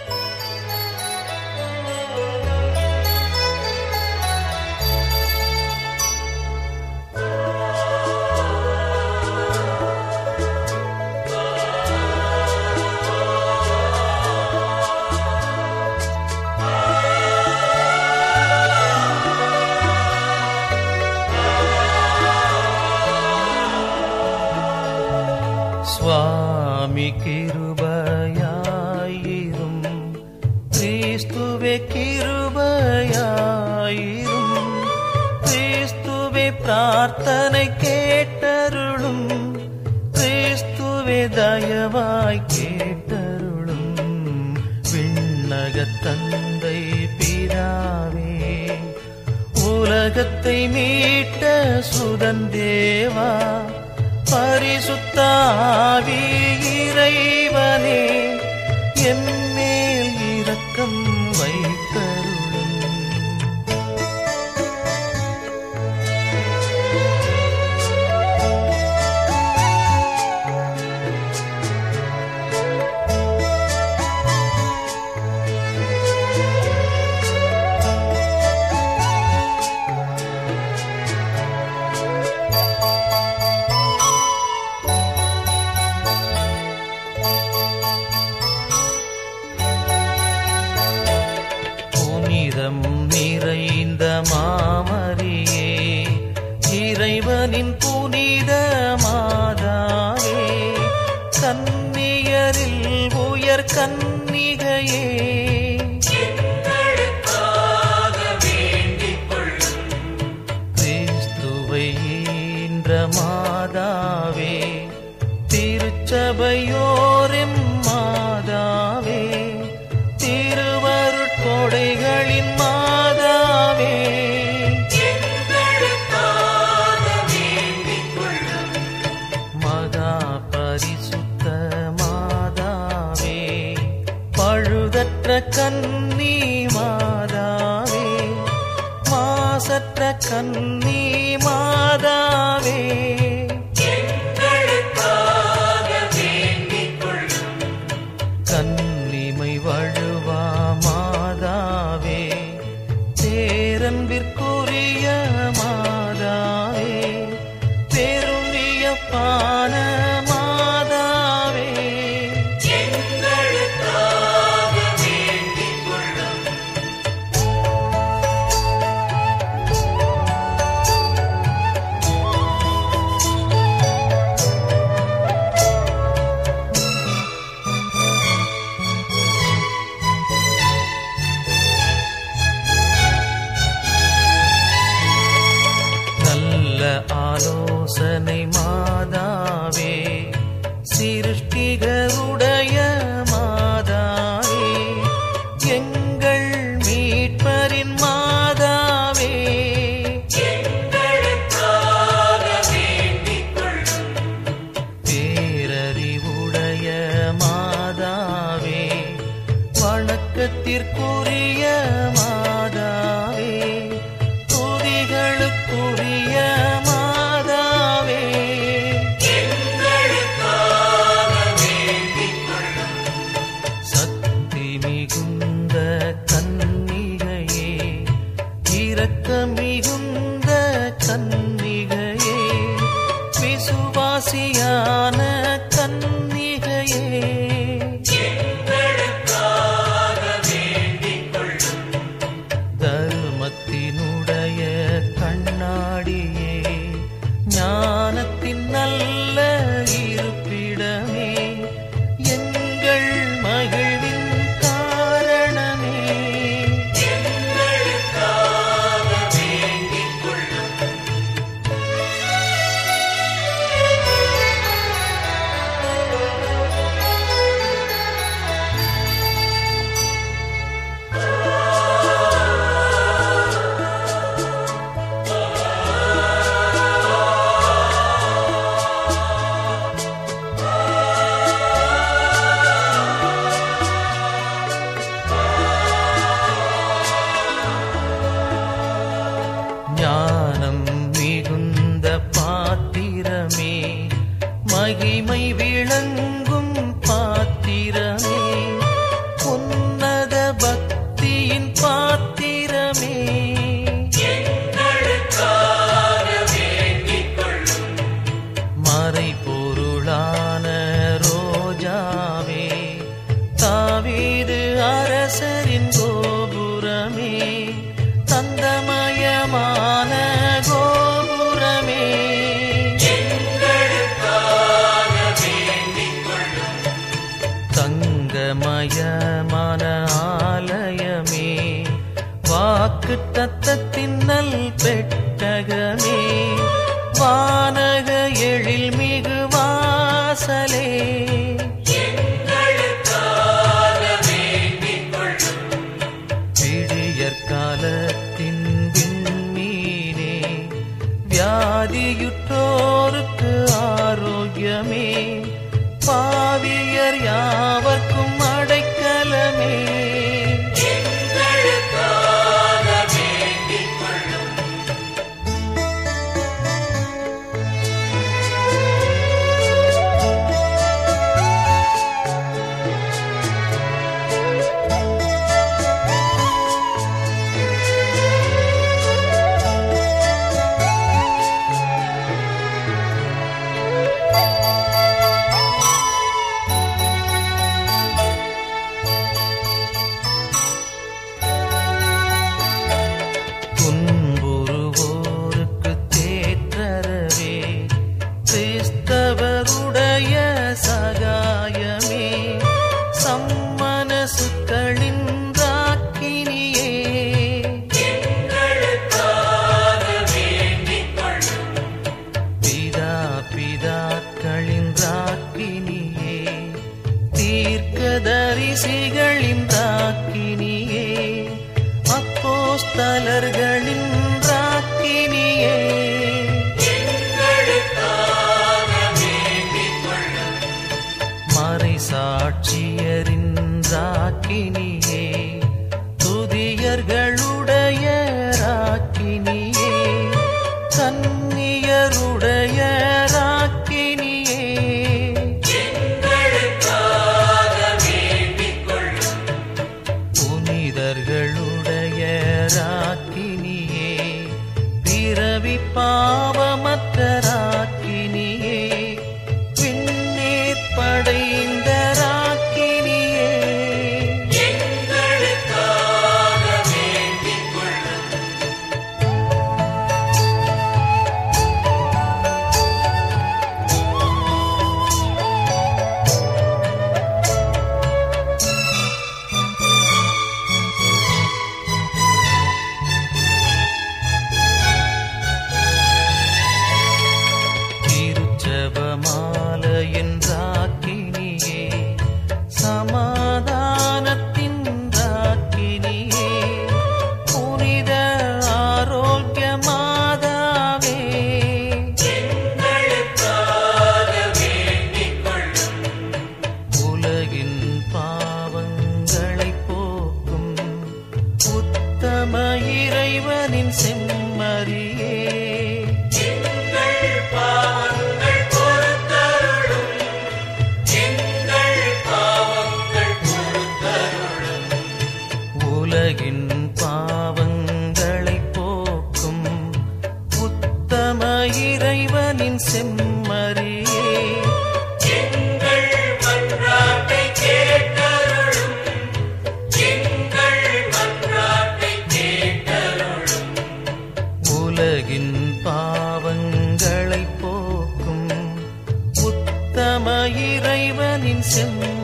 சுவாமி கிருபையாயிரும் கிறிஸ்துவே கிருபையாயிரும் கிறிஸ்துவே பிரார்த்தனை கேட்டருளும் கிறிஸ்துவே தயவாய் கேட்டருளும் விண்ணக தந்தை பிதாவே உலகத்தை மீட்ட சுதந்தேவா பரிசுத்த ஆவி இறைவனே எம்மேல் இரக்கம் வைத்தருளும் புனிதம் நிறைந்த மாமரியே இறைவனின் புனித மாதாவே கன்னியரில் உயர் கன்னிகையே கிறிஸ்துவை ஈன்ற மாதாவே திருச்சபையோரின் மாதாவே திருவருட்கொடைகளின் மாதாவே மகா பரிசுத்த மாதாவே பழுதற்ற கன்னி மாதாவே மாசற்ற கன்னி மாதாவே கன்னிமை வழுவா மாதாவே பேரன்பிற்குரிய மாதாவே பெரும் வியப்பான மாதாவே நல்ல ஆலோசனை மாதாவே சிருஷ்டிகருடைய மாதாவே எங்கள் மீட்பரின் மாதாவே பேரறிவுடைய மாதாவே வணக்கத்திற்குரிய மாதாவே துதிகளுக்குரிய மாதாவே சக்தி மிகுந்த கன்னிகையே இரக்க மிகுந்த கன்னிகையே விசுவாசியான கன்னிகையே தர்மத்தினுடைய கண்ணாடியே ஞானத்தின் நல்ல இருப்பிடமே எங்கள் மகிழ்வின் காரணமே தங்கமயமான ஆலயமே வாக்கு தத்தத்தின் நல் பெட்டகமே வானக எழில் மிகு வாசலே விடியற் காலத்தின் விண்மீனே வியாதியுற்றோருக்கு ஆரோக்கியமே பாவியர் யாவர்க்கும் அடைக்கலமே துன்புறுவோருக்கு தேற்றரவே கிறிஸ்தவருடைய சகாயமே சம்மனசுக்களின் ராக்கினியே பிதா பிதாக்களின் ராக்கினியே தீர்க்கதரிசிகளின் ராக்கினியே அப்போஸ்தலர்களின் ராக்கினியே மறை சாட்சியரின் ராக்கினியே துதியர்களுடைய ராக்கினியே கன்னியருடைய ராக்கினியே புனிதர்களுடைய ராக்கினியே பிறவி பாவமற்ற ராக்கினியே விண்ணேற் படைந்த ராக்கினியே திருச்சபமாலையின் ராக்கினியே சமாதானத்தின் ராக்கினியே புனித ஆரோக்கிய மாதாவே உலகின் பாவங்களை போக்கும் உத்தம இறைவனின் செம்மறியே உலகின் பாவங்களை போக்கும் உத்தம இறைவனின் செம்மறியே உலகின் பாவங்களை போக்கும் உத்தம இறைவனின் செம்மறியே